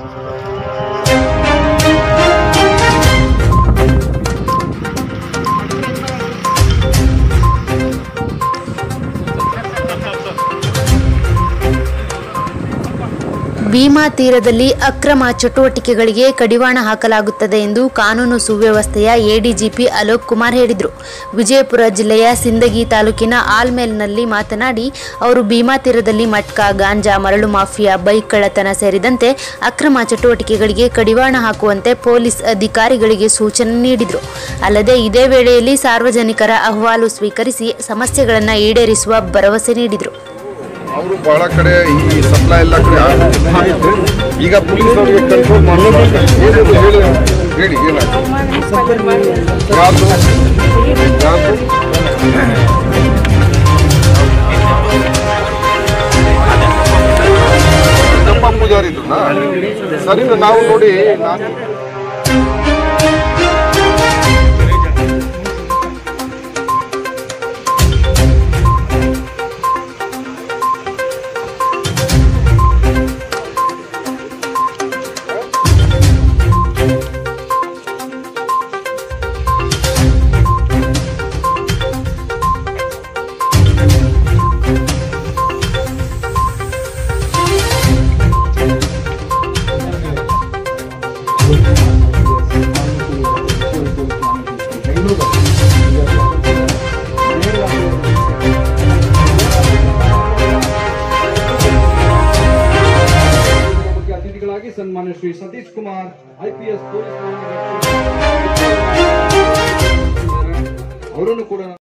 ಭೀಮಾ ತೀರದಲ್ಲಿ ಅಕ್ರಮ ಚಟುವಟಿಕೆಗಳಿಗೆ ಕಡಿವಾಣ ಹಾಕಲಾಗುತ್ತದೆ ಎಂದು ಕಾನೂನು ಸುವ್ಯವಸ್ಥೆಯ ಎಡಿಜಿಪಿ ಅಲೋಕ್ ಕುಮಾರ್ ಹೇಳಿದರು ವಿಜಯಪುರ ಜಿಲ್ಲೆಯ ಸಿಂದಗಿ ತಾಲೂಕಿನ ಆಲ್ಮೇಲ್ನಲ್ಲಿ ಮಾತನಾಡಿ ಅವರು ಭೀಮಾ ತೀರದಲ್ಲಿ ಮಟ್ಕಾ ಗಾಂಜಾ ಮರಳು ಮಾಫಿಯಾ ಬೈಕ್ ಕಳ್ಳತನ ಸೇರಿದಂತೆ ಅಕ್ರಮ ಚಟುವಟಿಕೆಗಳಿಗೆ ಕಡಿವಾಣ ಹಾಕುವಂತೆ ಪೊಲೀಸ್ ಅಧಿಕಾರಿಗಳಿಗೆ ಸೂಚನೆ ನೀಡಿದರು ಅಲ್ಲದೆ ಇದೇ ವೇಳೆಯಲ್ಲಿ ಸಾರ್ವಜನಿಕರ ಅಹವಾಲು ಸ್ವೀಕರಿಸಿ ಸಮಸ್ಯೆಗಳನ್ನು ಈಡೇರಿಸುವ ಭರವಸೆ ನೀಡಿದರು ಅವರು ಬಹಳ ಕಡೆ ಈ ಸಪ್ಲೈ ಎಲ್ಲ ಕಡೆ ಆಗುತ್ತೆ ಈಗ ಪೊಲೀಸ್ ಅವರಿಗೆ ಕಂಟ್ರೋಲ್ ಮಾಡೋದು ಏನಿದು ಹೇಳಿ ಹೇಳಿ ಏನಾಯ್ತು ಯಾವುದು ಯಾವುದು ನಮ್ಮ ಪೂಜಾರಿದ್ರನ್ನ ಸರಿ ನಾವು ನೋಡಿ ನಾನು ಮುಖ್ಯ ಅತಿಥಿಗಳಾಗಿ ಸನ್ಮಾನ್ಯ ಶ್ರೀ ಸತೀಶ್ ಕುಮಾರ್ ಐಪಿಎಸ್ ಪೊಲೀಸ್ ಮಹಾನಿರೀಕ್ಷಕ ಅವರನ್ನು ಕೂಡ